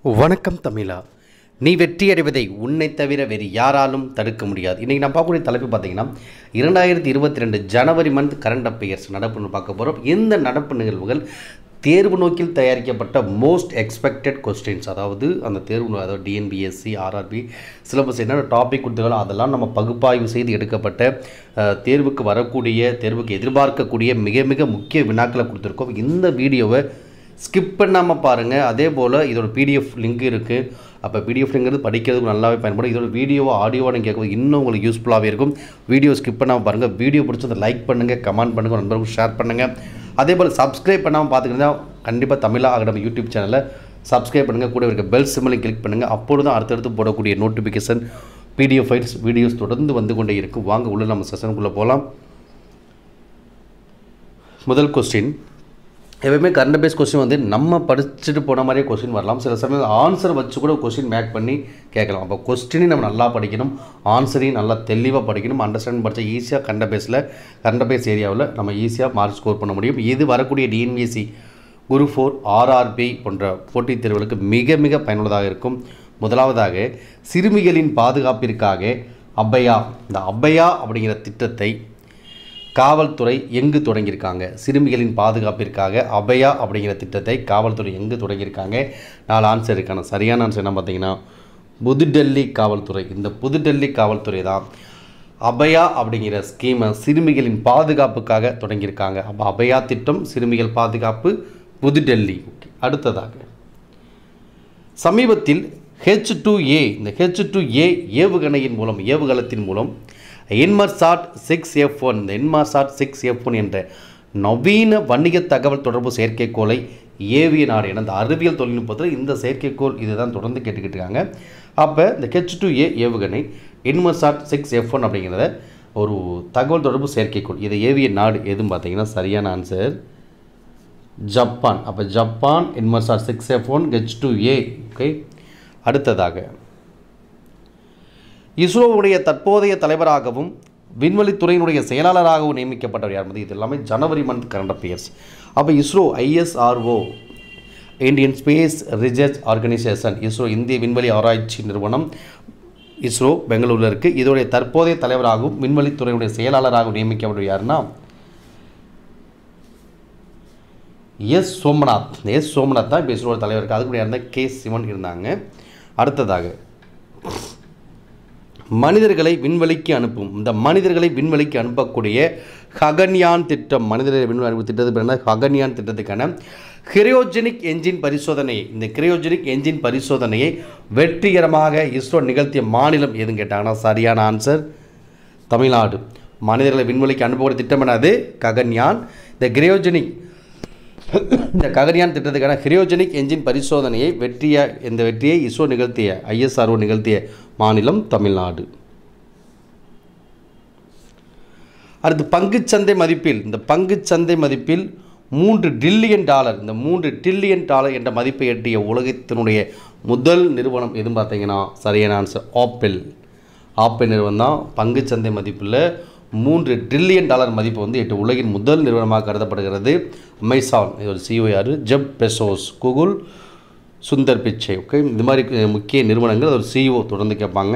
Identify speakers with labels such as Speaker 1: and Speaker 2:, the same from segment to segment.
Speaker 1: வணக்கம் தமிழா நீ வெற்றி அடைவதை உன்னை தவிர வேறு யாராலும் தடுக்க முடியாது இன்றைக்கி நான் பார்க்கக்கூடிய தலைப்பு பார்த்தீங்கன்னா இரண்டாயிரத்தி இருபத்தி ரெண்டு ஜனவரி மந்த் கரண்ட் அஃபேர்ஸ் நடப்புன்னு பார்க்க போகிறோம் இந்த நடப்பு நிகழ்வுகள் தேர்வு நோக்கில் தயாரிக்கப்பட்ட மோஸ்ட் எக்ஸ்பெக்டட் கொஸ்டின்ஸ் அதாவது அந்த தேர்வு நோ- அதாவது டிஎன்பிஎஸ்சி ஆர்ஆர்பி சிலபஸ் என்னென்ன டாபிக் கொடுத்தாலும் அதெல்லாம் நம்ம பகுப்பாய்வு செய்து எடுக்கப்பட்ட அஹ், தேர்வுக்கு வரக்கூடிய தேர்வுக்கு எதிர்பார்க்கக்கூடிய மிக மிக முக்கிய வினாக்களை கொடுத்துருக்கோம் இந்த வீடியோவை ஸ்கிப் பண்ணாமல் பாருங்கள் அதே போல் இதோட பிடிஎஃப் லிங்க் இருக்குது அப்போ பிடிஎஃப் லிங்கிறது படிக்கிறதுக்கு நல்லாவே பயன்படும் இதோட வீடியோவோ ஆடியோவாக நீங்கள் கேட்கும்போது இன்னும் உங்களுக்கு யூஸ்ஃபுல்லாகவே இருக்கும் வீடியோ ஸ்கிப் பண்ணாமல் பாருங்கள் வீடியோ பிடிச்சதை லைக் பண்ணுங்கள் கமெண்ட் பண்ணுங்கள் நண்பர்களுக்கு ஷேர் பண்ணுங்கள் அதே போல் சப்ஸ்கிரைப் பண்ணாமல் பார்த்துக்கிட்டா கண்டிப்பாக தமிழா அகடமி யூடியூப் சேனலை சப்ஸ்கிரைப் பண்ணுங்கள் கூட இருக்க பெல் சிம்மலையும் கிளிக் பண்ணுங்கள் அப்பொழுது தான் அடுத்தடுத்து போடக்கூடிய நோட்டிஃபிகேஷன் பிடிஎஃப் ஃபைல்ஸ் வீடியோஸ் தொடர்ந்து வந்து கொண்டே இருக்கும் வாங்க உள்ள நம்ம செஷனுக்குள்ளே போகலாம் முதல் கொஸ்டின் எப்பவுமே கரண்ட் பேஸ் கொஸ்டின் வந்து நம்ம படிச்சுட்டு போன மாதிரியே கொஸ்டின் வரலாம் சில சமயம் ஆன்சர் வச்சு கூட கொஸ்டின் மேக் பண்ணி கேட்கலாம் அப்போ கொஸ்டினையும் நம்ம நல்லா படிக்கணும் ஆன்சரையும் நல்லா தெளிவாக படிக்கணும் அண்டர்ஸ்டாண்ட் படித்தா ஈஸியாக கரண்ட் பேஸில் கரண்ட் பேஸ் ஏரியாவில் நம்ம ஈஸியாக மார்க் ஸ்கோர் பண்ண முடியும் இது வரக்கூடிய டிஎன்பிஎஸ்சி குரு ஃபோர் ஆர்ஆர்பி போன்ற போட்டித் தேர்வுகளுக்கு மிக மிக பயனுள்ளதாக இருக்கும் முதலாவதாக சிறுமிகளின் பாதுகாப்பிற்காக அபயா இந்த அபயா அப்படிங்கிற திட்டத்தை காவல்துறை எங்கு தொடங்கியிருக்காங்க சிறுமிகளின் பாதுகாப்பிற்காக அபயா அப்படிங்கிற திட்டத்தை காவல்துறை எங்கு தொடங்கியிருக்காங்க நாலு ஆன்சர் இருக்கான சரியான ஆன்சர் என்ன பார்த்தீங்கன்னா புதுடெல்லி காவல்துறை இந்த புதுடெல்லி காவல்துறை தான் அபயா அப்படிங்கிற ஸ்கீமை சிறுமிகளின் பாதுகாப்புக்காக தொடங்கியிருக்காங்க அப்போ அபயா திட்டம் சிறுமிகள் பாதுகாப்பு புதுடெல்லி Okay. அடுத்ததாக சமீபத்தில் ஹெச் டூ ஏ இந்த ஹெச் டூ ஏ ஏவுகணையின் மூலம் ஏவுகலத்தின் மூலம் என்மர்சாட் சிக்ஸ் எஃப் ஒன் இந்த என்மர்சாட் சிக்ஸ் எஃப் ஒன் என்ற நவீன வணிக தகவல் தொடர்பு செயற்கைக்கோளை ஏவிய நாடு என இந்த அறிவியல் தொழில்நுட்பத்தில் இந்த செயற்கைக்கோள் இதுதான் தொடர்ந்து கேட்டுக்கிட்டு இருக்காங்க அப்போ இந்த ஹெச் டூ ஏ ஏவுகணை என்மர்சாட் சிக்ஸ் எஃப் ஒன் அப்படிங்கிறத ஒரு தகவல் தொடர்பு செயற்கைக்கோள் இதை ஏவிய நாடு எதுன்னு பார்த்தீங்கன்னா சரியான ஆன்சர் ஜப்பான் அப்போ Japan Inmarsat six F one H two A okay அடுத்ததாக இஸ்ரோவுடைய தற்போதைய தலைவராகவும் விண்வெளித்துறையினுடைய செயலாளராகவும் நியமிக்கப்பட்டவர் யார் என்பது இது எல்லாமே ஜனவரி மந்த் கரண்ட் அஃபேர்ஸ் அப்போ ISRO ISRO Indian space research organisation ISRO இந்திய விண்வெளி ஆராய்ச்சி நிறுவனம் இஸ்ரோ பெங்களூரில் இருக்குது இதோடைய தற்போதைய தலைவராகவும் விண்வெளித்துறையினுடைய செயலாளராகவும் நியமிக்கப்பட்டவர் யாருன்னா எஸ் சோமநாத் இந்த எஸ் சோமநாத் தான் இப்போ இஸ்ரோட தலைவர் இருக்கு அதுக்கு முன்னாடி இருந்த கே சிவன் இருந்தாங்க அடுத்ததாக மனிதர்களை விண்வெளிக்கு அனுப்பும் இந்த மனிதர்களை விண்வெளிக்கு அனுப்பக்கூடிய ஹகன்யான் திட்டம் மனிதர்களை விண்வெளி அனுப்பும் திட்டத்துக்கு பேர் என்ன ஹகன்யான் திட்டத்துக்கான கிரையோஜெனிக் என்ஜின் பரிசோதனையை இந்த கிரையோஜெனிக் என்ஜின் பரிசோதனையை வெற்றிகரமாக இஸ்ரோ நிகழ்த்திய மாநிலம் எதுன்னு கேட்டாங்கன்னா சரியான ஆன்சர் தமிழ்நாடு மனிதர்களை விண்வெளிக்கு அனுப்பக்கூடிய திட்டம் என்னது ககன்யான் இந்த கிரையோஜெனிக் இந்த ககன்யான் திட்டத்துக்கான கிரையோஜெனிக் என்ஜின் பரிசோதனையை வெற்றிய இந்த வெற்றியை இஸ்ரோ நிகழ்த்திய ஐஎஸ்ஆர்ஓ நிகழ்த்திய மாநிலம் தமிழ்நாடு அடுத்து பங்குச்சந்தை மதிப்பில் இந்த பங்குச்சந்தை மதிப்பில் மூன்று டில்லியன் டாலர் இந்த மூன்று டில்லியன் டாலர் என்ற மதிப்பை எட்டிய உலகத்தினுடைய முதல் நிறுவனம் எதுன்னு பார்த்தீங்கன்னா சரியான ஆன்சர் ஆப்பிள் ஆப்பிள் நிறுவனம் தான் பங்குச்சந்தை மதிப்பில் மூன்று ட்ரில்லியன் டாலர் மதிப்பு வந்து எட்டு உலகின் முதல் நிறுவனமாக கருதப்படுகிறது அமேசான் இது ஒரு சிஓ யார் ஜெப் பெசோஸ் கூகுள் சுந்தர் பிச்சை ஓகே இந்த மாதிரி அஹ், முக்கிய நிறுவனங்கள் அது ஒரு சிஇஓ தொடர்ந்து கேட்பாங்க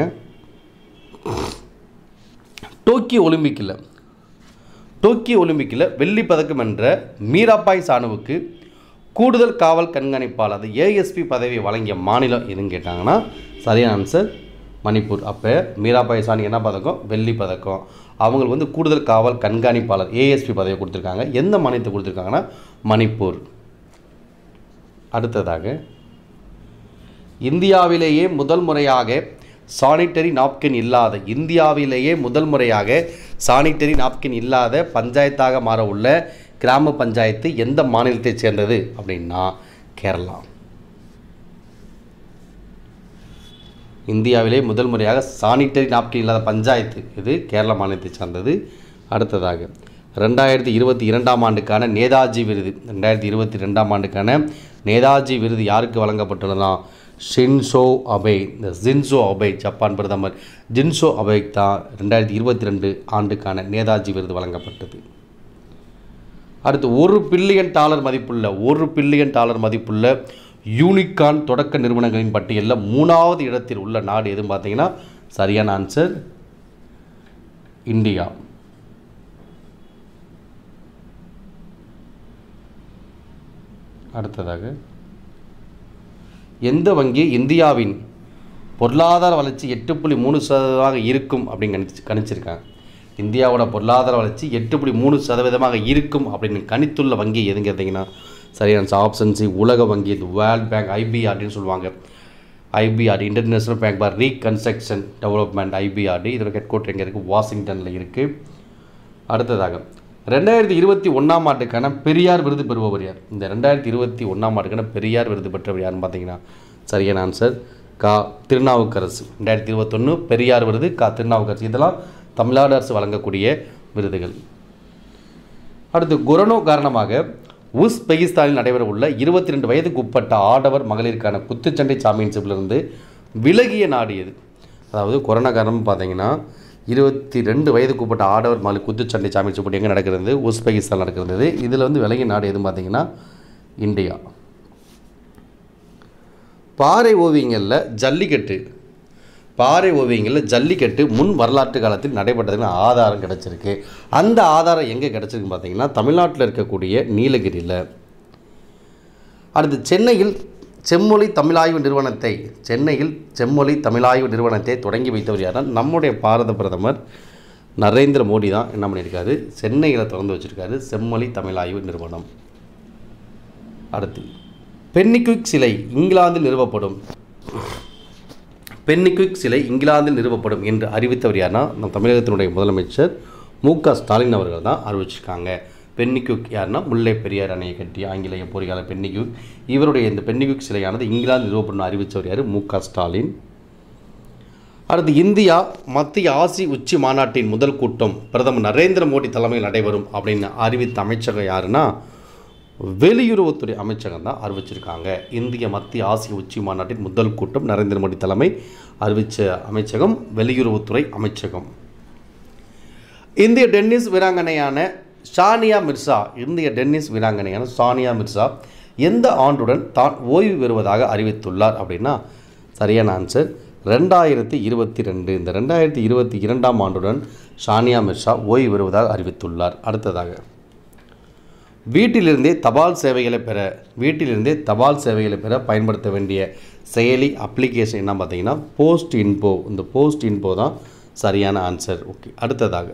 Speaker 1: டோக்கியோ ஒலிம்பிக்கில் டோக்கியோ ஒலிம்பிக்கில் வெள்ளி பதக்கம் வென்ற மீராபாய் சானுவுக்கு கூடுதல் காவல் கண்காணிப்பாளர் அது ஏஎஸ்பி பதவியை வழங்கிய மாநிலம் எதுன்னு கேட்டாங்கன்னா சரியான ஆன்சர் மணிப்பூர் அப்போ மீராபாய் சானி என்ன பதக்கம் வெள்ளி பதக்கம் அவங்களுக்கு வந்து கூடுதல் காவல் கண்காணிப்பாளர் ஏஎஸ்பி பதவியை கொடுத்துருக்காங்க எந்த மாநிலத்தை கொடுத்துருக்காங்கன்னா மணிப்பூர் அடுத்ததாக இந்தியாவிலேயே முதல் முறையாக சானிட்டரி நாப்கின் இல்லாத இந்தியாவிலேயே முதல் முறையாக சானிட்டரி நாப்கின் இல்லாத பஞ்சாயத்தாக மாற உள்ள கிராம பஞ்சாயத்து எந்த மாநிலத்தைச் சேர்ந்தது அப்படின்னா கேரளா இந்தியாவிலே முதல் முறையாக சானிட்டரி நாப்கின் இல்லாத பஞ்சாயத்து இது கேரள மாநிலத்தைச் சார்ந்தது அடுத்ததாக ரெண்டாயிரத்தி இருபத்தி இரண்டாம் ஆண்டுக்கான நேதாஜி விருது ரெண்டாயிரத்தி இருபத்தி ரெண்டாம் ஆண்டுக்கான நேதாஜி விருது யாருக்கு வழங்கப்பட்டுள்ளதுனா ஷின்சோ அபே இந்த ஜின்சோ அபே ஜப்பான் பிரதமர் ஜின்சோ அபேக் தான் ரெண்டாயிரத்தி இருபத்தி ரெண்டு ஆண்டுக்கான நேதாஜி விருது வழங்கப்பட்டது அடுத்து ஒரு பில்லியன் டாலர் மதிப்புள்ள ஒரு பில்லியன் டாலர் மதிப்புள்ள யூனிகான் தொடக்க நிறுவனங்களின் பட்டியலில் மூணாவது இடத்தில் உள்ள நாடு எதுன்னு பார்த்தீங்கன்னா சரியான ஆன்சர் இந்தியா அடுத்ததாக எந்த வங்கி இந்தியாவின் பொருளாதார வளர்ச்சி எட்டு புள்ளி மூணு சதவீதமாக இருக்கும் அப்படின்னு கணிச்சு கணிச்சிருக்காங்க இந்தியாவோட பொருளாதார வளர்ச்சி எட்டு புள்ளி மூணு சதவீதமாக இருக்கும் அப்படின்னு கணித்துள்ள வங்கி எதுங்க கேட்டிங்கன்னா சரியான ஆப்ஷன் சி உலக வங்கி இது வேர்ல்ட் பேங்க் ஐபிஆர்டின்னு சொல்லுவாங்க IBRD International Bank for Reconstruction Development IBRD இதோட ஹெட் குவார்ட்டர் எங்கே இருக்குது வாஷிங்டனில் இருக்குது அடுத்ததாக ரெண்டாயிரத்தி இருபத்தி ஒன்றாம் ஆண்டுக்கான பெரியார் விருது பெறுபவர் யார் இந்த ரெண்டாயிரத்தி இருபத்தி ஒன்றாம் ஆண்டுக்கான பெரியார் விருது பெற்றவர் யாருன்னு பார்த்தீங்கன்னா சரியான ஆன்சர் கா திருநாவுக்கரசு ரெண்டாயிரத்தி இருபத்தொன்று பெரியார் விருது கா திருநாவுக்கரசு இதெல்லாம் தமிழ்நாடு அரசு வழங்கக்கூடிய விருதுகள் அடுத்து கொரோனா காரணமாக உஸ்பெகிஸ்தானில் நடைபெற உள்ள இருபத்தி ரெண்டு வயதுக்கு உட்பட்ட ஆடவர் மகளிருக்கான குத்துச்சண்டை சாம்பியன்ஷிப்பிலிருந்து விலகிய நாடு எது அதாவது கொரோனா காரணம் பார்த்தீங்கன்னா இருபத்தி ரெண்டு வயதுக்கு உட்பட்ட ஆடவர் மகளிர் குத்துச்சண்டை சாம்பியன்ஷிப் போட்டி எங்கே நடக்கிறது உஸ்பெகிஸ்தான் நடக்கிறது இதில் வந்து விலகிய நாடு எதுன்னு பார்த்தீங்கன்னா இந்தியா பாறை ஓவியங்களில் ஜல்லிக்கட்டு பாறை ஓவியங்களில் ஜல்லிக்கட்டு முன் வரலாற்று காலத்தில் நடைபெற்றதுன்னு ஆதாரம் கிடச்சிருக்கு அந்த ஆதாரம் எங்கே கிடச்சிருக்குன்னு பார்த்தீங்கன்னா தமிழ்நாட்டில் இருக்கக்கூடிய நீலகிரியில் அடுத்து சென்னையில் செம்மொழி தமிழாய்வு நிறுவனத்தை சென்னையில் செம்மொழி தமிழாய்வு நிறுவனத்தை தொடங்கி வைத்தவர் யாருன்னா நம்முடைய பாரத பிரதமர் நரேந்திர மோடி தான் என்ன பண்ணியிருக்காரு சென்னையில் திறந்து வச்சிருக்காரு செம்மொழி தமிழாய்வு நிறுவனம் அடுத்து பென்னிக்விக் சிலை இங்கிலாந்தில் நிறுவப்படும் பென்னிக்விக் சிலை இங்கிலாந்தில் நிறுவப்படும் என்று அறிவித்தவர் யாருன்னா நம் தமிழகத்தினுடைய முதலமைச்சர் மு க ஸ்டாலின் அவர்கள் தான் அறிவிச்சிருக்காங்க பென்னிக்விக் யாருன்னா முல்லை பெரியார் அணையை கட்டி ஆங்கிலேய பொறியாளர் பென்னிக்விக் இவருடைய இந்த பென்னிக்விக் சிலையானது இங்கிலாந்து நிறுவப்படும் அறிவித்தவர் யார் மு க ஸ்டாலின் அடுத்து இந்தியா மத்திய ஆசி உச்சி மாநாட்டின் முதல் கூட்டம் பிரதமர் நரேந்திர மோடி தலைமையில் நடைபெறும் அப்படின்னு அறிவித்த அமைச்சகம் யாருன்னா வெளியுறவுத்துறை அமைச்சகம் தான் அறிவிச்சிருக்காங்க இந்திய மத்திய ஆசிய உச்சி மாநாட்டின் முதல் கூட்டம் நரேந்திர மோடி தலைமை அறிவித்த அமைச்சகம் வெளியுறவுத்துறை அமைச்சகம் இந்திய டென்னிஸ் வீராங்கனையான சானியா மிர்சா இந்திய டென்னிஸ் வீராங்கனையான சானியா மிர்சா எந்த ஆண்டுடன் தான் ஓய்வு பெறுவதாக அறிவித்துள்ளார் அப்படின்னா சரியான ஆன்சர் ரெண்டாயிரத்தி இருபத்தி ரெண்டு இந்த ரெண்டாயிரத்தி இருபத்தி இரண்டாம் ஆண்டுடன் சானியா மிர்சா ஓய்வு பெறுவதாக அறிவித்துள்ளார் அடுத்ததாக வீட்டிலிருந்தே தபால் சேவைகளை பெற வீட்டிலிருந்தே தபால் சேவைகளை பெற பயன்படுத்த வேண்டிய செயலி அப்ளிகேஷன் என்ன பார்த்தீங்கன்னா போஸ்ட் இன்போ இந்த போஸ்ட் இன்போ தான் சரியான ஆன்சர் ஓகே அடுத்ததாக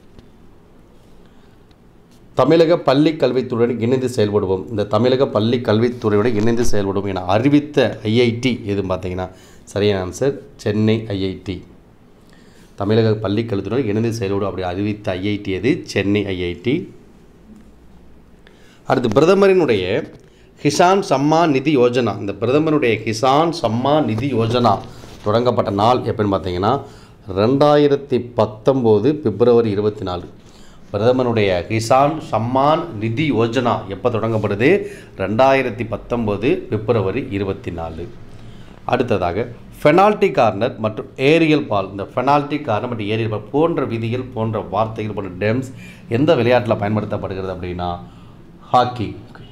Speaker 1: தமிழக பள்ளி கல்வித்துறையுடன் இணைந்து செயல்படுவோம் இந்த தமிழக பள்ளி கல்வித்துறையுடன் இணைந்து செயல்படுவோம் என அறிவித்த ஐஐடி எதுன்னு பார்த்தீங்கன்னா சரியான ஆன்சர் சென்னை ஐஐடி தமிழக பள்ளி கல்வித்துறையுடன் இணைந்து செயல்படும் அப்படி அறிவித்த ஐஐடி எது சென்னை ஐஐடி அடுத்து பிரதமரினுடைய கிசான் சம்மான் நிதி யோஜனா இந்த பிரதமருடைய கிசான் சம்மான் நிதி யோஜனா தொடங்கப்பட்ட நாள் எப்படின்னு பார்த்தீங்கன்னா ரெண்டாயிரத்தி பத்தொம்போது பிப்ரவரி இருபத்தி நாலு பிரதமருடைய கிசான் சம்மான் நிதி யோஜனா எப்போ தொடங்கப்படுது ரெண்டாயிரத்தி பத்தொம்போது பிப்ரவரி இருபத்தி நாலு அடுத்ததாக ஃபெனால்டி கார்னர் மற்றும் ஏரியல் பால் இந்த ஃபெனால்டி கார்னர் மற்றும் ஏரியல் பால் போன்ற விதிகள் போன்ற வார்த்தைகள் போன்ற டெம்ஸ் எந்த விளையாட்டில் பயன்படுத்தப்படுகிறது அப்படின்னா ஹாக்கி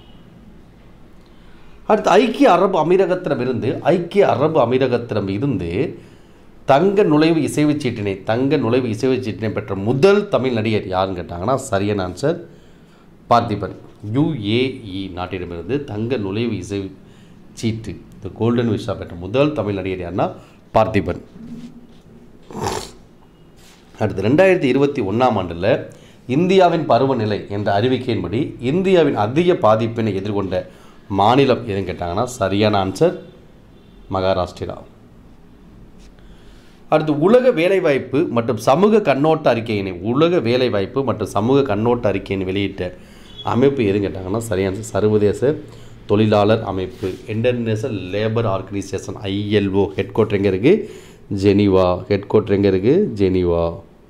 Speaker 1: அடுத்து ஐக்கிய அரபு அமீரகத்திடமிருந்து ஐக்கிய அரபு அமீரகத்திடம் இருந்து தங்க நுழைவு இசைவுச் சீட்டினை தங்க நுழைவு இசைவுச் சீட்டினை பெற்ற முதல் தமிழ் நடிகர் யாருன்னு கேட்டாங்கன்னா சரியான ஆன்சர் பார்த்திபன் யுஏஇ நாட்டிடமிருந்து தங்க நுழைவு இசை சீட்டு இந்த கோல்டன் விசா பெற்ற முதல் தமிழ் நடிகர் யாருன்னா பார்த்திபன் அடுத்து ரெண்டாயிரத்தி இருபத்தி ஒன்றாம் ஆண்டில் இந்தியாவின் பருவநிலை என்ற அறிவிக்கையின்படி இந்தியாவின் அதிக பாதிப்பினை எதிர்கொண்ட மாநிலம் எதுன்னு கேட்டாங்கன்னா சரியான ஆன்சர் மகாராஷ்டிரா அடுத்து உலக வேலைவாய்ப்பு மற்றும் சமூக கண்ணோட்ட அறிக்கையினை உலக வேலைவாய்ப்பு மற்றும் சமூக கண்ணோட்ட அறிக்கையினை வெளியிட்ட அமைப்பு எதுன்னு கேட்டாங்கன்னா சரியான சர்வதேச தொழிலாளர் அமைப்பு International Labour Organisation ILO headquarter எங்கே இருக்குது ஜெனீவா ஹெட் குவார்ட்டர் எங்கே இருக்குது ஜெனீவா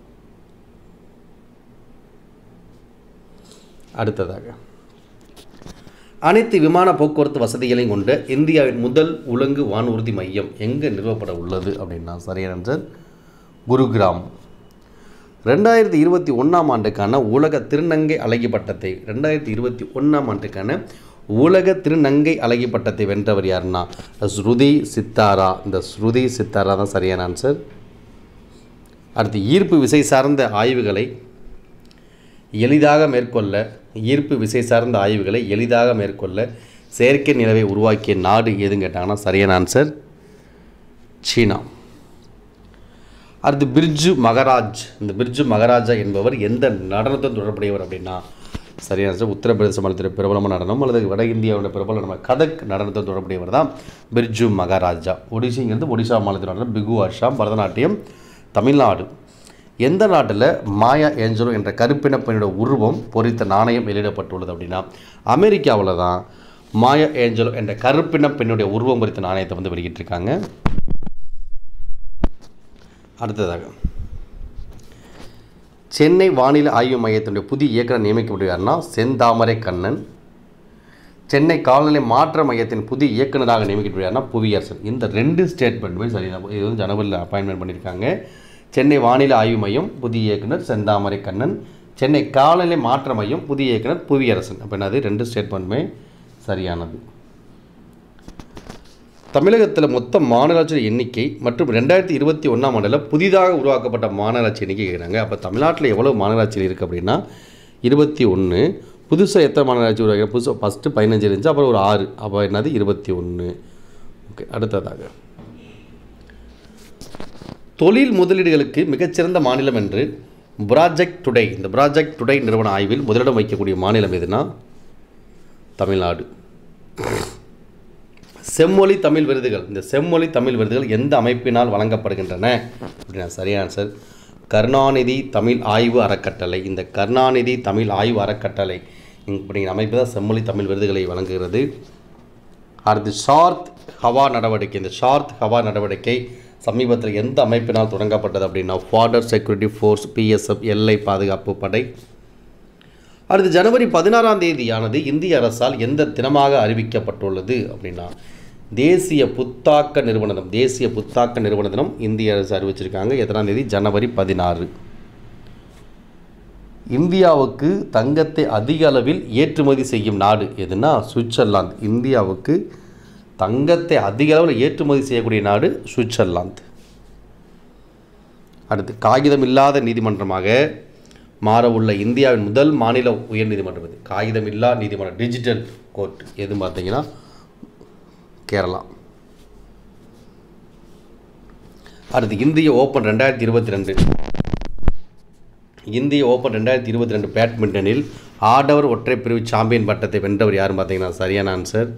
Speaker 1: அடுத்ததாக அனைத்து விமான போக்குவரத்து வசதிகளையும் கொண்ட இந்தியாவின் முதல் உலங்கு வானூர்தி மையம் எங்கே நிறுவப்பட உள்ளது அப்படின்னா சரியான ஆன்சர் குருகிராம் ரெண்டாயிரத்தி இருபத்தி ஒன்றாம் ஆண்டுக்கான உலக திருநங்கை அழகி பட்டத்தை ரெண்டாயிரத்தி இருபத்தி ஒன்றாம் ஆண்டுக்கான உலக திருநங்கை அழகி பட்டத்தை வென்றவர் யாருன்னா ஸ்ருதி சித்தாரா இந்த ஸ்ருதி சித்தாரா தான் சரியான ஆன்சர் அடுத்து ஈர்ப்பு விசை சார்ந்த ஆய்வுகளை எளிதாக மேற்கொள்ள ஈர்ப்பு விசை சார்ந்த ஆய்வுகளை எளிதாக மேற்கொள்ள செயற்கை நிலவை உருவாக்கிய நாடு எதுன்னு கேட்டாங்கன்னா சரியான ஆன்சர் சீனா அடுத்து பிர்ஜு மகராஜ் இந்த பிர்ஜு மகராஜா என்பவர் எந்த நடனத்துடன் தொடர்புடையவர் அப்படின்னா சரியான ஆன்சர் உத்தரப்பிரதேச மாநிலத்தில் பிரபலமான நடனம் அல்லது வட இந்தியாவோட பிரபல நம்ம கதக் நடனத்துடன் தொடர்புடையவர் தான் பிர்ஜு மகாராஜா ஒடிசிங்கிறது ஒடிசா மாநிலத்தில் நடனம் பிகு அஷாம் பரதநாட்டியம் தமிழ்நாடு எந்த நாட்டில் மாயா ஏஞ்சலோ என்ற கருப்பின பெண்ணோட உருவம் பொறித்த நாணயம் வெளியிடப்பட்டுள்ளது அப்படின்னா அமெரிக்காவில் தான் மாயா ஏஞ்சலோ என்ற கருப்பின பெண்ணுடைய உருவம் பொறித்த நாணயத்தை வந்து வெளியிட்டிருக்காங்க அடுத்ததாக சென்னை வானிலை ஆய்வு மையத்தினுடைய புதிய இயக்குனர் நியமிக்கப்படுவார்னா செந்தாமரை கண்ணன் சென்னை காலநிலை மாற்ற மையத்தின் புதிய இயக்குனராக நியமிக்கப்படுவார்னா புவியரசன் இந்த ரெண்டு ஸ்டேட்மெண்ட்டுமே சரி இது வந்து ஜனவரியில் அப்பாயின்மெண்ட் பண்ணியிருக்காங்க சென்னை வானிலை ஆய்வு மையம் புதிய இயக்குனர் செந்தாமரை கண்ணன் சென்னை காலநிலை மாற்ற மையம் புதிய இயக்குனர் புவியரசன் அப்போ என்னது ரெண்டு ஸ்டேட்மெண்ட்டுமே சரியானது தமிழகத்தில் மொத்த மாநகராட்சி எண்ணிக்கை மற்றும் ரெண்டாயிரத்தி இருபத்தி ஒன்றாம் ஆண்டில் புதிதாக உருவாக்கப்பட்ட மாநகராட்சி எண்ணிக்கை கேட்குறாங்க அப்போ தமிழ்நாட்டில் எவ்வளோ மாநகராட்சிகள் இருக்குது அப்படின்னா இருபத்தி ஒன்று புதுசாக எத்தனை மாநகராட்சி உருவாக்க புதுசாக ஃபஸ்ட்டு பதினஞ்சு இருந்துச்சு அப்புறம் ஒரு ஆறு அப்போ என்னது இருபத்தி ஒன்று ஓகே அடுத்ததாக தொழில் முதலீடுகளுக்கு மிகச்சிறந்த மாநிலம் என்று ப்ராஜெக்ட் டுடே இந்த ப்ராஜெக்ட் டுடே நிறுவன ஆய்வில் முதலிடம் வைக்கக்கூடிய மாநிலம் எதுனா தமிழ்நாடு செம்மொழி தமிழ் விருதுகள் இந்த செம்மொழி தமிழ் விருதுகள் எந்த அமைப்பினால் வழங்கப்படுகின்றன அப்படின்னா சரியான ஆன்சர் கருணாநிதி தமிழ் ஆய்வு அறக்கட்டளை இந்த கருணாநிதி தமிழ் ஆய்வு அறக்கட்டளை அப்படிங்கிற அமைப்பு தான் செம்மொழி தமிழ் விருதுகளை வழங்குகிறது அடுத்து ஷார்த் ஹவா நடவடிக்கை இந்த ஷார்த் ஹவா நடவடிக்கை சமீபத்தில் எந்த அமைப்பினால் தொடங்கப்பட்டது அப்படின்னா பார்டர் செக்யூரிட்டி ஃபோர்ஸ் பிஎஸ்எஃப் எல்லை பாதுகாப்பு படை அடுத்து ஜனவரி பதினாறாம் தேதியானது இந்திய அரசால் எந்த தினமாக அறிவிக்கப்பட்டுள்ளது அப்படின்னா தேசிய புத்தாக்க நிறுவன தினம் தேசிய புத்தாக்க நிறுவன தினம் இந்திய அரசு அறிவிச்சிருக்காங்க எத்தனாம் தேதி ஜனவரி பதினாறு இந்தியாவுக்கு தங்கத்தை அதிக அளவில் ஏற்றுமதி செய்யும் நாடு எதுனா சுவிட்சர்லாந்து இந்தியாவுக்கு தங்கத்தை அதிக அளவில் ஏற்றுமதி செய்யக்கூடிய நாடு சுவிட்சர்லாந்து அடுத்து காகிதம் இல்லாத நீதிமன்றமாக மாற உள்ள இந்தியாவின் முதல் மாநில உயர்நீதிமன்றம் இது காகிதம் இல்லா நீதிமன்றம் டிஜிட்டல் கோர்ட் எது பார்த்தீங்கன்னா கேரளா அடுத்து இந்திய ஓப்பன் ரெண்டாயிரத்தி இருபத்தி ரெண்டு இந்திய ஓப்பன் ரெண்டாயிரத்தி இருபத்தி ரெண்டு பேட்மிண்டனில் ஆடவர் ஒற்றை பிரிவு சாம்பியன் பட்டத்தை வென்றவர் யாருன்னு பார்த்தீங்கன்னா சரியான ஆன்சர்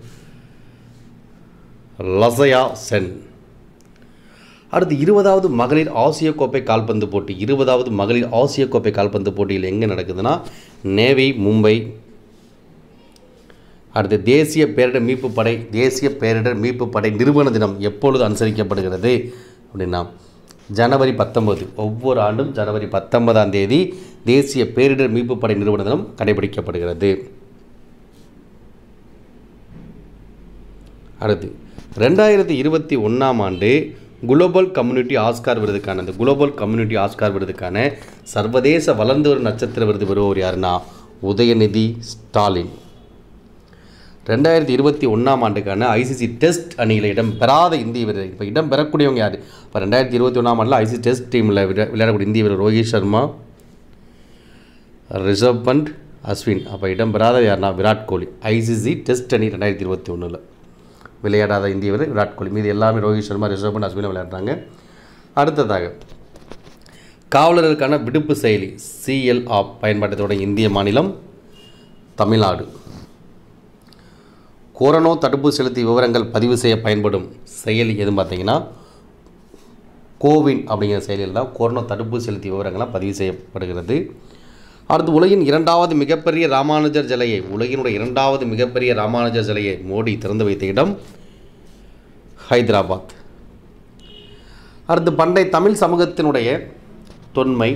Speaker 1: லசயா சென் அடுத்து இருபதாவது மகளிர் ஆசிய கோப்பை கால்பந்து போட்டி இருபதாவது மகளிர் ஆசிய கோப்பை கால்பந்து போட்டியில் எங்கே நடக்குதுன்னா நேவி மும்பை அடுத்து தேசிய பேரிடர் மீட்பு படை தேசிய பேரிடர் மீட்பு படை நிறுவன தினம் எப்பொழுது அனுசரிக்கப்படுகிறது அப்படின்னா ஜனவரி பத்தொன்பது ஒவ்வொரு ஆண்டும் ஜனவரி பத்தொன்பதாம் தேதி தேசிய பேரிடர் மீட்பு படை நிறுவன தினம் கடைபிடிக்கப்படுகிறது அடுத்து ரெண்டாயிரத்தி இருபத்தி ஒன்றாம் ஆண்டு குளோபல் கம்யூனிட்டி ஆஸ்கார் விருதுக்கான இந்த குளோபல் கம்யூனிட்டி ஆஸ்கார் விருதுக்கான சர்வதேச வளர்ந்து வரும் நட்சத்திர விருது பெறுவோர் யாருன்னா உதயநிதி ஸ்டாலின் ரெண்டாயிரத்தி இருபத்தி ஒன்றாம் ஆண்டுக்கான ஐசிசி டெஸ்ட் அணியில் இடம் பெறாத இந்திய வீரர் இப்போ இடம் பெறக்கூடியவங்க யார் இப்போ ரெண்டாயிரத்தி இருபத்தி ஒன்றாம் ஆண்டில் ஐசிசி டெஸ்ட் டீமில் விளை விளையாடக்கூடிய இந்திய வீரர் ரோஹித் சர்மா ரிஷப் பண்ட் அஸ்வின் அப்போ இடம் பெறாத யாருன்னா விராட் கோலி ஐசிசி டெஸ்ட் அணி ரெண்டாயிரத்தி இருபத்தி ஒன்றில் விளையாடாத இந்திய வீரர் விராட் கோலி மீது எல்லாமே ரோஹித் சர்மா ரிஷப் பண்ட் அஸ்வினை விளையாடுறாங்க அடுத்ததாக காவலர்களுக்கான விடுப்பு செயலி சிஎல் ஆப் பயன்பாட்டத்தோட இந்திய மாநிலம் தமிழ்நாடு கொரோனா தடுப்பு செலுத்தி விவரங்கள் பதிவு செய்ய பயன்படும் செயலி எதுன்னு பார்த்தீங்கன்னா கோவின் அப்படிங்கிற செயலியில் தான் கொரோனா தடுப்பு செலுத்தி விவரங்கள்லாம் பதிவு செய்யப்படுகிறது அடுத்து உலகின் இரண்டாவது மிகப்பெரிய ராமானுஜர் சிலையை உலகினுடைய இரண்டாவது மிகப்பெரிய ராமானுஜர் சிலையை மோடி திறந்து வைத்த இடம் ஹைதராபாத் அடுத்து பண்டை தமிழ் சமூகத்தினுடைய தொன்மை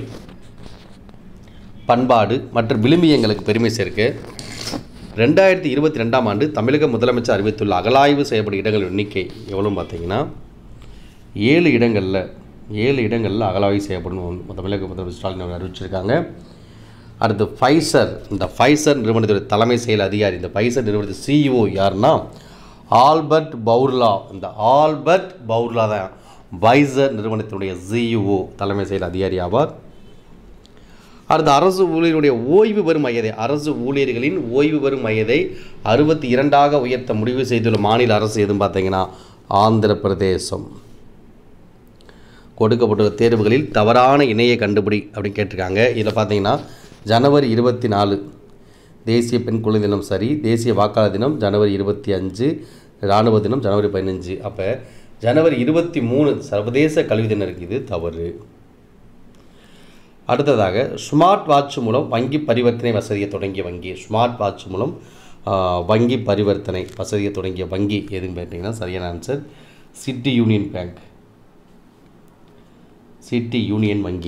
Speaker 1: பண்பாடு மற்றும் விளிம்பியங்களுக்கு பெருமை சேர்க்க ரெண்டாயிரத்தி இருபத்தி ரெண்டாம் ஆண்டு தமிழக முதலமைச்சர் அறிவித்துள்ள அகலாய்வு செய்யப்படும் இடங்கள் எண்ணிக்கை எவ்வளோன்னு பார்த்தீங்கன்னா ஏழு இடங்களில் ஏழு இடங்களில் அகலாய்வு செய்யப்படும் தமிழக முதலமைச்சர் ஸ்டாலின் அவர் அறிவிச்சிருக்காங்க அடுத்து ஃபைசர் இந்த ஃபைசர் நிறுவனத்துடைய தலைமை செயல் அதிகாரி இந்த ஃபைசர் நிறுவனத்து சிஇஓ யாருன்னா ஆல்பர்ட் பவுர்லா இந்த ஆல்பர்ட் பவுர்லா தான் ஃபைசர் நிறுவனத்தினுடைய சிஇஓ தலைமை செயல் அதிகாரி ஆவார் அடுத்து அரசு ஊழியருடைய ஓய்வு பெறும் வயதை அரசு ஊழியர்களின் ஓய்வு பெறும் வயதை அறுபத்தி இரண்டாக உயர்த்த முடிவு செய்துள்ள மாநில அரசு எதுவும் பார்த்தீங்கன்னா ஆந்திர பிரதேசம் கொடுக்கப்பட்டுள்ள தேர்வுகளில் தவறான இணையை கண்டுபிடி அப்படின்னு கேட்டிருக்காங்க இதில் பார்த்தீங்கன்னா ஜனவரி இருபத்தி நாலு தேசிய பெண் குழந்தை தினம் சரி தேசிய வாக்காளர் தினம் ஜனவரி இருபத்தி அஞ்சு இராணுவ தினம் ஜனவரி பதினஞ்சு அப்போ ஜனவரி இருபத்தி மூணு சர்வதேச கல்வி தினம் இருக்குது தவறு அடுத்ததாக ஸ்மார்ட் வாட்ச் மூலம் வங்கி பரிவர்த்தனை வசதியை தொடங்கிய வங்கி ஸ்மார்ட் வாட்ச் மூலம் ஆ, வங்கி பரிவர்த்தனை வசதியை தொடங்கிய வங்கி எதுன்னு கேட்டிங்கன்னா சரியான answer City Union Bank City Union வங்கி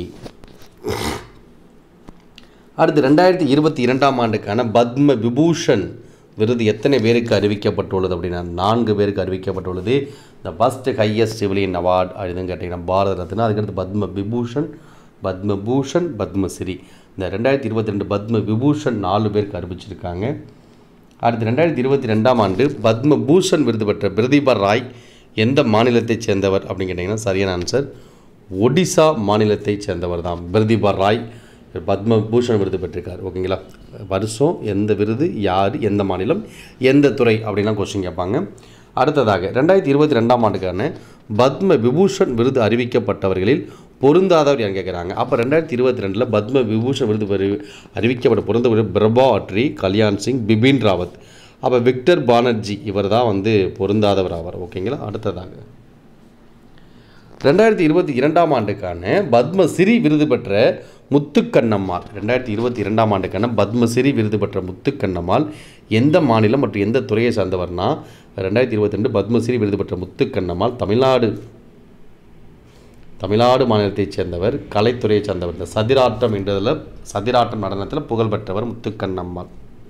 Speaker 1: அடுத்து ரெண்டாயிரத்தி இருபத்தி இரண்டாம் ஆண்டுக்கான பத்ம விபூஷன் விருது எத்தனை பேருக்கு அறிவிக்கப்பட்டுள்ளது அப்படின்னா நான்கு பேருக்கு அறிவிக்கப்பட்டுள்ளது the first highest civilian award எதுன்னு கேட்டிங்கன்னா பாரத ரத்னா அதுக்கடுத்து பத்ம விபூஷன் பத்மபூஷன் பத்மஸ்ரீ இந்த ரெண்டாயிரத்தி இருபத்தி ரெண்டு பத்ம விபூஷன் நாலு பேருக்கு அறிவிச்சிருக்காங்க அடுத்து ரெண்டாயிரத்தி இருபத்தி ரெண்டாம் ஆண்டு பத்மபூஷன் விருது பெற்ற பிரதீபா ராய் எந்த மாநிலத்தைச் சேர்ந்தவர் அப்படின்னு கேட்டிங்கன்னா சரியான ஆன்சர் ஒடிசா மாநிலத்தைச் சேர்ந்தவர் தான் பிரதீபா ராய் பத்மபூஷன் விருது பெற்றிருக்கார் ஓகேங்களா வருஷம் எந்த விருது யார் எந்த மாநிலம் எந்த துறை அப்படின்லாம் கொஸ்டின் கேட்பாங்க அடுத்ததாக ரெண்டாயிரத்தி இருபத்தி ரெண்டாம் ஆண்டுக்கான பத்ம விபூஷன் விருது அறிவிக்கப்பட்டவர்களில் பொருந்தாதவர் யார் கேட்குறாங்க அப்போ ரெண்டாயிரத்தி இருபத்தி ரெண்டில் பத்ம விபூஷன் விருது பெறு- அறிவிக்கப்பட்ட பொருந்தவர் பிரபா அட்ரி கல்யாண் சிங் பிபின் ராவத் அப்போ விக்டர் பானர்ஜி இவர் தான் வந்து பொருந்தாதவர் ஆவார் ஓகேங்களா அடுத்ததாக ரெண்டாயிரத்தி இருபத்தி இரண்டாம் ஆண்டுக்கான பத்மஸ்ரீ விருது பெற்ற முத்துக்கண்ணம்மாள் ரெண்டாயிரத்தி இருபத்தி இரண்டாம் ஆண்டுக்கான பத்மஸ்ரீ விருது பெற்ற முத்துக்கண்ணம்மாள் எந்த மாநிலம் மற்றும் எந்த துறையை சார்ந்தவர்னா ரெண்டாயிரத்தி இருபத்தி ரெண்டு பத்மஸ்ரீ விருது பெற்ற முத்துக்கண்ணம்மாள் தமிழ்நாடு தமிழ்நாடு மாநிலத்தைச் சேர்ந்தவர் கலைத்துறையைச் சேர்ந்தவர் இந்த சதிராட்டம் என்றதில் சதிராட்டம் நடனத்தில் புகழ்பெற்றவர் முத்துக்கண்ணம்மாள்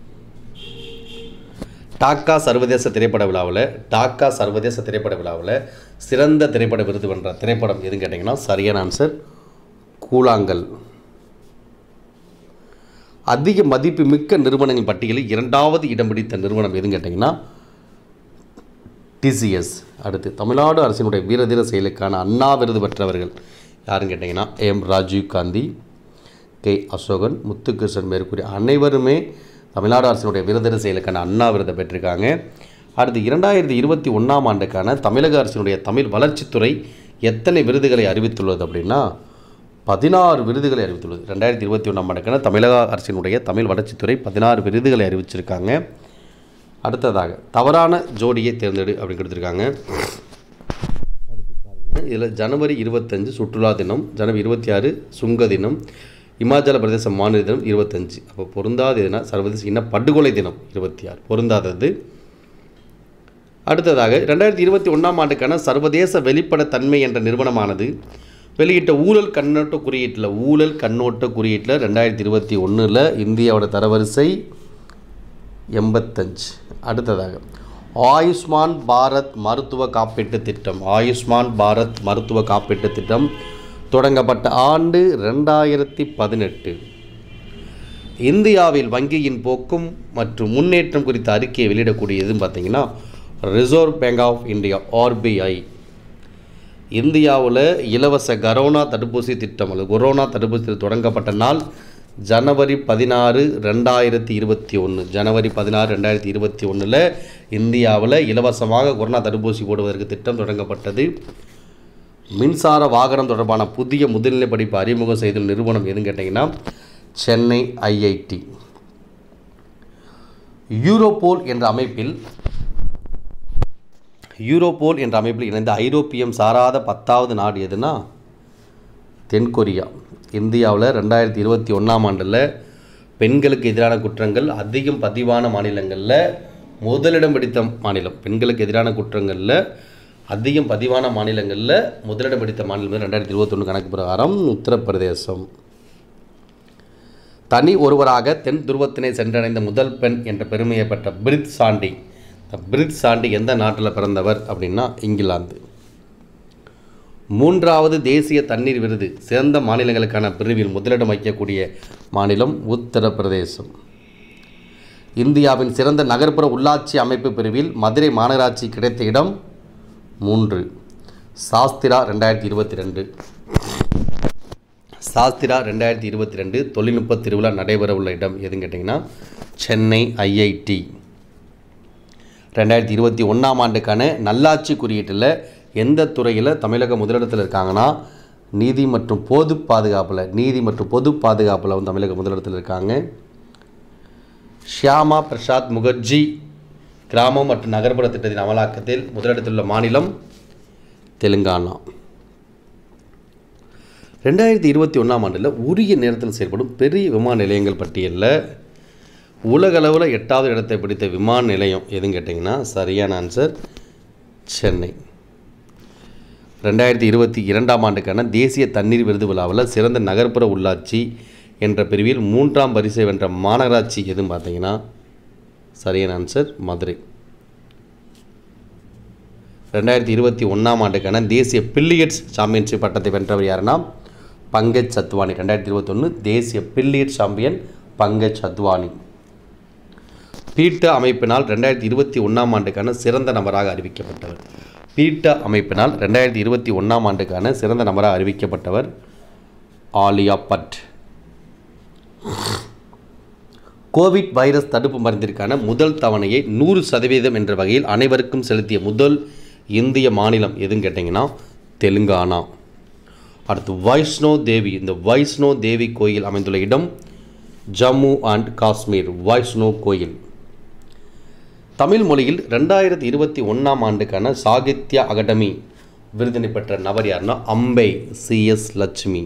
Speaker 1: டாக்கா சர்வதேச திரைப்பட விழாவில் டாக்கா சர்வதேச திரைப்பட விழாவில் சிறந்த திரைப்பட விருது வென்ற திரைப்படம் எதுன்னு கேட்டிங்கன்னா சரியான ஆன்சர் கூழாங்கல் அதிக மதிப்பு மிக்க நிறுவனங்கள் பட்டியலில் இரண்டாவது இடம் பிடித்த நிறுவனம் எதுன்னு கேட்டிங்கன்னா டிசிஎஸ் அடுத்து தமிழ்நாடு அரசினுடைய வீரதீர செயலுக்கான அண்ணா விருது பெற்றவர்கள் யாருன்னு கேட்டிங்கன்னா எம் ராஜீவ் காந்தி கே அசோகன் முத்துகிருஷ்ணன் மேற்கூறிய அனைவருமே தமிழ்நாடு அரசினுடைய வீரதீர செயலுக்கான அண்ணா விருதை பெற்றிருக்காங்க அடுத்து இரண்டாயிரத்தி இருபத்தி ஒன்றாம் ஆண்டுக்கான தமிழக அரசினுடைய தமிழ் வளர்ச்சித்துறை எத்தனை விருதுகளை அறிவித்துள்ளது அப்படின்னா பதினாறு விருதுகளை அறிவித்துள்ளது ரெண்டாயிரத்தி இருபத்தி ஒன்றாம் ஆண்டுக்கான தமிழக அரசினுடைய தமிழ் வளர்ச்சித்துறை பதினாறு விருதுகளை அறிவிச்சிருக்காங்க அடுத்ததாக தவறான ஜோடியை தேர்ந்தெடு அப்படின்னு கொடுத்துருக்காங்க இதில் ஜனவரி இருபத்தஞ்சு சுற்றுலா தினம் ஜனவரி இருபத்தி ஆறு சுங்க தினம் இமாச்சல பிரதேச மாநில தினம் இருபத்தஞ்சு அப்போ பொருந்தாத எதுனா சர்வதேச இன படுகொலை தினம் இருபத்தி ஆறு பொருந்தாதது அடுத்ததாக ரெண்டாயிரத்தி இருபத்தி ஒன்றாம் ஆண்டுக்கான சர்வதேச வெளிப்படைத்தன்மை என்ற நிறுவனமானது வெளியிட்ட ஊழல் கண்ணோட்ட குறியீட்டில் ஊழல் கண்ணோட்ட குறியீட்டில் ரெண்டாயிரத்தி இருபத்தி ஒன்றில் இந்தியாவோட தரவரிசை எண்பத்தஞ்சு அடுத்ததாக ஆயுஷ்மான் பாரத் மருத்துவ காப்பீட்டு திட்டம் ஆயுஷ்மான் பாரத் மருத்துவ காப்பீட்டு திட்டம் தொடங்கப்பட்ட ஆண்டு ரெண்டாயிரத்தி பதினெட்டு இந்தியாவில் வங்கியின் போக்கும் மற்றும் முன்னேற்றம் குறித்த அறிக்கையை வெளியிடக்கூடியதுன்னு பார்த்தீங்கன்னா Reserve Bank of India RBI இந்தியாவில் இலவச கரோனா தடுப்பூசி திட்டம் அல்லது கொரோனா தடுப்பூசி திட்டம் தொடங்கப்பட்ட நாள் ஜனவரி பதினாறு ரெண்டாயிரத்தி இருபத்தி ஒன்று ஜனவரி பதினாறு ரெண்டாயிரத்தி இருபத்தி ஒன்றில் இந்தியாவில் இலவசமாக கொரோனா தடுப்பூசி போடுவதற்கு திட்டம் தொடங்கப்பட்டது மின்சார வாகனம் தொடர்பான புதிய முதுநிலை படிப்பு அறிமுகம் செய்துள்ள நிறுவனம் எதுன்னு கேட்டிங்கன்னா சென்னை ஐஐடி யூரோபோல் என்ற அமைப்பில் யூரோபோல் என்ற அமைப்பில் இணைந்த ஐரோப்பியம் சாராத பத்தாவது நாடு எதுனா தென்கொரியா இந்தியாவில் ரெண்டாயிரத்தி இருபத்தி ஒன்றாம் ஆண்டில் பெண்களுக்கு எதிரான குற்றங்கள் அதிகம் பதிவான மாநிலங்களில் முதலிடம் பிடித்த மாநிலம் பெண்களுக்கு எதிரான குற்றங்களில் அதிகம் பதிவான மாநிலங்களில் முதலிடம் பிடித்த மாநிலம் ரெண்டாயிரத்தி இருபத்தொன்று கணக்கு பிரகாரம் உத்தரப்பிரதேசம் தனி ஒருவராக தென் துருவத்தினை சென்றடைந்த முதல் பெண் என்ற பெருமையை பெற்ற பிரித் சாண்டி இந்த பிரித் சாண்டி எந்த நாட்டில் பிறந்தவர் அப்படின்னா இங்கிலாந்து மூன்றாவது தேசிய தண்ணீர் விருது சிறந்த மாநிலங்களுக்கான பிரிவில் முதலிடம் வைக்கக்கூடிய மாநிலம் உத்தரப்பிரதேசம் இந்தியாவின் சிறந்த நகர்ப்புற உள்ளாட்சி அமைப்பு பிரிவில் மதுரை மாநகராட்சி கிடைத்த இடம் மூன்று சாஸ்திரா ரெண்டாயிரத்தி இருபத்தி ரெண்டு சாஸ்திரா ரெண்டாயிரத்தி இருபத்தி ரெண்டு தொழில்நுட்ப திருவிழா நடைபெற உள்ள இடம் எதுன்னு கேட்டிங்கன்னா சென்னை ஐஐடி ரெண்டாயிரத்தி இருபத்தி ஒன்றாம் ஆண்டுக்கான நல்லாட்சி குறியீட்டில் எந்த துறையில் தமிழக முதலிடத்தில் இருக்காங்கன்னா நீதி மற்றும் பொது பாதுகாப்பில் நீதி மற்றும் பொது பாதுகாப்பில் வந்து தமிழக முதலிடத்தில் இருக்காங்க ஷியாமா பிரசாத் முகர்ஜி கிராமம் மற்றும் நகர்ப்புற திட்டத்தின் அமலாக்கத்தில் முதலிடத்தில் உள்ள மாநிலம் தெலுங்கானா ரெண்டாயிரத்தி இருபத்தி ஒன்றாம் ஆண்டில் உரிய நேரத்தில் செயல்படும் பெரிய விமான நிலையங்கள் பட்டியலில் உலகளவில் எட்டாவது இடத்தை பிடித்த விமான நிலையம் எதுன்னு கேட்டிங்கன்னா சரியான ஆன்சர் சென்னை ரெண்டாயிரத்தி இருபத்தி இரண்டாம் ஆண்டுக்கான தேசிய தண்ணீர் விருது விழாவில் சிறந்த நகர்ப்புற உள்ளாட்சி என்ற பிரிவில் மூன்றாம் பரிசை வென்ற மாநகராட்சி எதுன்னு பார்த்தீங்கன்னா சரியான ஆன்சர் மதுரை ரெண்டாயிரத்தி இருபத்தி ஒன்றாம் ஆண்டுக்கான தேசிய பில்லியட்ஸ் சாம்பியன்ஷிப் பட்டத்தை வென்றவர் யாருன்னா பங்கஜ் சத்வானி ரெண்டாயிரத்தி இருபத்தொன்று தேசிய billiard champion Pankaj Advani PETA அமைப்பினால் ரெண்டாயிரத்தி இருபத்தி ஒன்றாம் ஆண்டுக்கான சிறந்த நபராக அறிவிக்கப்பட்டவர் பீட்டா அமைப்பினால் ரெண்டாயிரத்தி இருபத்தி ஒன்றாம் ஆண்டுக்கான சிறந்த நபராக அறிவிக்கப்பட்டவர் ஆலியா பட் கோவிட் வைரஸ் தடுப்பு மருந்திற்கான முதல் தவணையை நூறு சதவீதம் என்ற வகையில் அனைவருக்கும் செலுத்திய முதல் இந்திய மாநிலம் எதுன்னு கேட்டிங்கன்னா தெலுங்கானா அடுத்து வைஷ்ணோ தேவி இந்த வைஷ்ணோ தேவி கோயில் அமைந்துள்ள இடம் ஜம்மு அண்ட் காஷ்மீர் வைஷ்ணோ கோயில் தமிழ் மொழியில் ரெண்டாயிரத்தி இருபத்தி ஒன்றாம் ஆண்டுக்கான சாகித்ய அகாடமி விருதினை பெற்ற நபர் யாருன்னா அம்பை சிஎஸ் லட்சுமி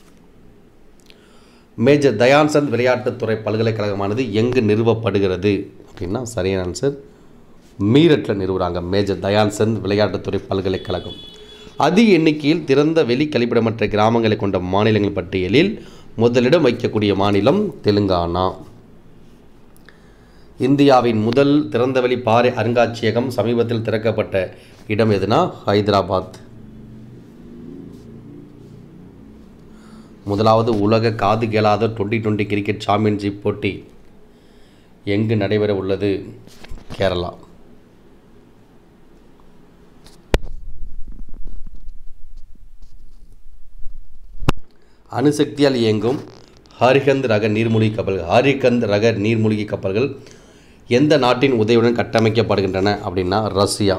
Speaker 1: மேஜர் தயான்சந்த் விளையாட்டுத்துறை பல்கலைக்கழகமானது எங்கு நிறுவப்படுகிறது அப்படின்னா சரியான ஆன்சர் மீரட்டில் நிறுவுறாங்க மேஜர் தயான்சந்த் விளையாட்டுத்துறை பல்கலைக்கழகம் அதிக எண்ணிக்கையில் திறந்த வெளி கழிப்பிடமற்ற கிராமங்களை கொண்ட மாநிலங்கள் பட்டியலில் முதலிடம் வைக்கக்கூடிய மாநிலம் தெலுங்கானா இந்தியாவின் முதல் திறந்தவெளி பாறை அருங்காட்சியகம் சமீபத்தில் திறக்கப்பட்ட இடம் எதுனா ஹைதராபாத் முதலாவது உலக காது கேளாத டுவெண்ட்டி டுவெண்ட்டி கிரிக்கெட் சாம்பியன்ஷிப் போட்டி எங்கு நடைபெற உள்ளது கேரளா அணுசக்தியால் இயங்கும் ஹரிகந்த் ரக நீர்மூழ்கி கப்பல்கள் ஹரிகந்த் ரக நீர்மூழ்கி கப்பல்கள் எந்த நாட்டின் உதவியுடன் கட்டமைக்கப்படுகின்றன அப்படின்னா ரஷ்யா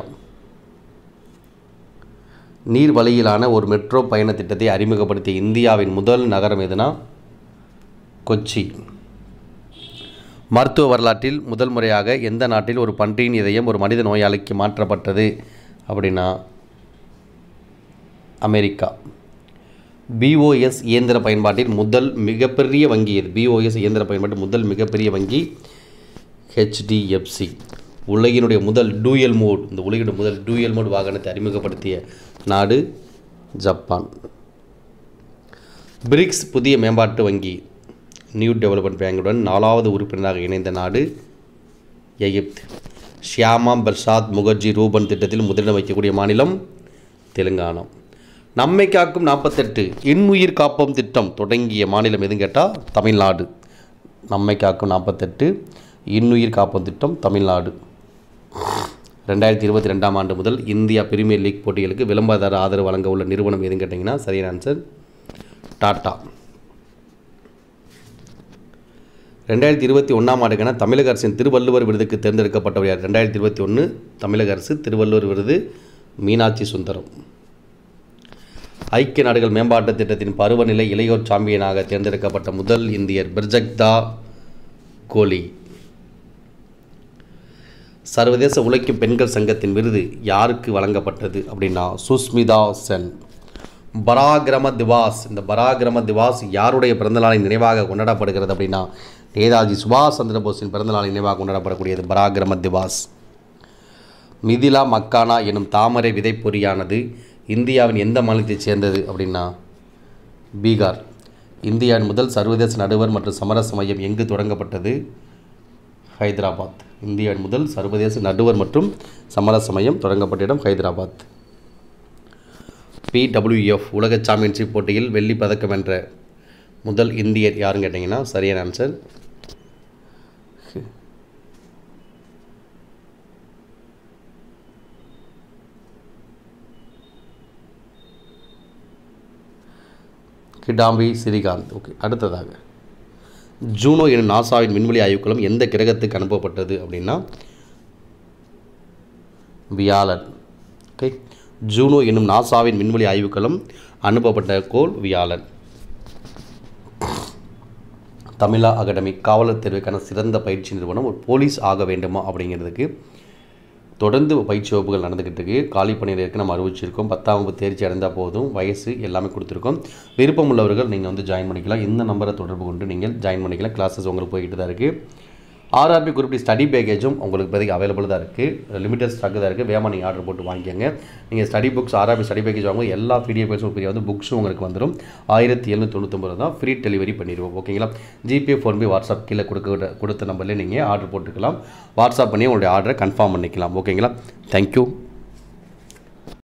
Speaker 1: நீர் வழியிலான ஒரு மெட்ரோ பயண திட்டத்தை அறிமுகப்படுத்திய இந்தியாவின் முதல் நகரம் எதுனா கொச்சி மருத்துவ வரலாற்றில் முதல் முறையாக எந்த நாட்டில் ஒரு பன்றியின் இதயம் ஒரு மனித நோயாளிக்கு மாற்றப்பட்டது அப்படின்னா அமெரிக்கா பிஓஎஸ் இயந்திர பயன்பாட்டில் முதல் மிகப்பெரிய வங்கி இது பிஓஎஸ் இயந்திர பயன்பாட்டில் முதல் மிகப்பெரிய வங்கி ஹெச்டிஎஃப்சி உலகினுடைய முதல் டூயல் மோட் இந்த உலகினுடைய முதல் டூயல் மோட் வாகனத்தை அறிமுகப்படுத்திய நாடு ஜப்பான் பிரிக்ஸ் புதிய மேம்பாட்டு வங்கி நியூ டெவலப்மெண்ட் பேங்குடன் நாலாவது உறுப்பினராக இணைந்த நாடு எகிப்து ஷியாமா பிரசாத் முகர்ஜி ரூபன் திட்டத்தில் முதலிடம் வைக்கக்கூடிய மாநிலம் தெலுங்கானா நம்மை காக்கும் நாற்பத்தெட்டு இன்னுயிர் காப்போம் திட்டம் தொடங்கிய மாநிலம் எதுன்னு கேட்டால் தமிழ்நாடு நம்மை காக்கும் நாற்பத்தெட்டு இன்னுயிர் காப்போம் திட்டம் தமிழ்நாடு ரெண்டாயிரத்தி இருபத்தி ரெண்டாம் ஆண்டு முதல் இந்தியா பிரீமியர் லீக் போட்டிகளுக்கு விளம்பரதார ஆதரவு வழங்க உள்ள நிறுவனம் எதுன்னு கேட்டிங்கன்னா சரியான ஆன்சர் டாட்டா ரெண்டாயிரத்தி இருபத்தி ஒன்றாம் ஆண்டுக்கான தமிழக அரசின் திருவள்ளுவர் விருதுக்கு தேர்ந்தெடுக்கப்பட்டவர் யார் ரெண்டாயிரத்தி இருபத்தி ஒன்று தமிழக அரசு திருவள்ளுவர் விருது மீனாட்சி சுந்தரம் ஐக்கிய நாடுகள் மேம்பாட்டு திட்டத்தின் பருவநிலை இளையோர் சாம்பியனாக தேர்ந்தெடுக்கப்பட்ட முதல் இந்தியர் பிர்ஜக்தா கோலி சர்வதேச உழைக்கும் பெண்கள் சங்கத்தின் விருது யாருக்கு வழங்கப்பட்டது அப்படின்னா சுஸ்மிதா சென் பராக்கிரம திவாஸ் இந்த பராக்கிரம திவாஸ் யாருடைய பிறந்தநாளை நினைவாக கொண்டாடப்படுகிறது அப்படின்னா நேதாஜி சுபாஷ் சந்திர போஸின் பிறந்தநாளை நினைவாக கொண்டாடப்படக்கூடியது பராக்கிரம திவாஸ் மிதிலா மக்கானா எனும் தாமரை விதை பொறியானது இந்தியாவின் எந்த மாநிலத்தைச் சேர்ந்தது அப்படின்னா பீகார் இந்தியாவின் முதல் சர்வதேச நடுவர் மற்றும் சமரச மையம் எங்கு தொடங்கப்பட்டது ஹைதராபாத் இந்தியாவின் முதல் சர்வதேச நடுவர் மற்றும் சமரச மையம் தொடங்கப்பட்ட இடம் ஹைதராபாத் பிடபிள்யூஎஃப் உலக சாம்பியன்ஷிப் போட்டியில் வெள்ளி பதக்கம் வென்ற முதல் இந்தியர் யாருன்னு கேட்டிங்கன்னா சரியான ஆன்சர் கிடாம்பி ஸ்ரீகாந்த் ஓகே அடுத்ததாக ஜூனோ எனும் நாசாவின் விண்வெளி ஆய்வுக்களம் எந்த கிரகத்துக்கு அனுப்பப்பட்டது அப்படின்னா வியாழன் ஓகே ஜூனோ என்னும் நாசாவின் விண்வெளி ஆய்வுக்களம் அனுப்பப்பட்ட கோள் வியாழன் தமிழா அகாடமி காவலர் தேர்வுக்கான சிறந்த பயிற்சி நிறுவனம் ஒரு போலீஸ் ஆக வேண்டுமா அப்படிங்கிறதுக்கு தொடர்ந்து பயிற்சி வகுப்புகள் நடந்துக்கிட்டு இருக்கு காலி பணியில் இருக்கு நம்ம அறிவிச்சிருக்கோம் பத்தாம் வகுப்பு தேர்ச்சி அடைந்தால் போதும் வயசு எல்லாமே கொடுத்துருக்கோம் விருப்பம் உள்ளவர்கள் நீங்கள் வந்து ஜாயின் பண்ணிக்கலாம் இந்த நம்பரை தொடர்பு கொண்டு நீங்கள் ஜாயின் பண்ணிக்கலாம் கிளாஸஸ் உங்களுக்கு போய்கிட்டு தான் இருக்குது ஆர்ஆர்பி குரூப் ஸ்டடி பேக்கேஜும் உங்களுக்கு இப்போதைக்கு அவைலபிள் தான் இருக்குது லிமிடெட் ஸ்டாக் தான் இருக்குது வேகமாக நீங்கள் ஆர்டர் போட்டு வாங்கிக்கோங்க நீங்கள் study books RRB study package வாங்க எல்லா பிடிஎஃப் ஃப்ரீ வந்து புக்ஸும் உங்களுக்கு வந்துடும் ஆயிரத்தி எழுநூற்றி தொண்ணூத்தொம்பது தான் ஃப்ரீ டெலிவரி பண்ணிடுவோம் ஓகேங்களா ஜிபே ஃபோன்பே வாட்ஸ்அப் கீழே கொடுக்க கொடுத்த நம்பர்லேயே நீங்கள் ஆர்டர் போட்டுக்கலாம் வாட்ஸ்அப் பண்ணி உங்களுடைய ஆர்டரை கன்ஃபார்ம் பண்ணிக்கலாம் ஓகேங்களா தேங்க்யூ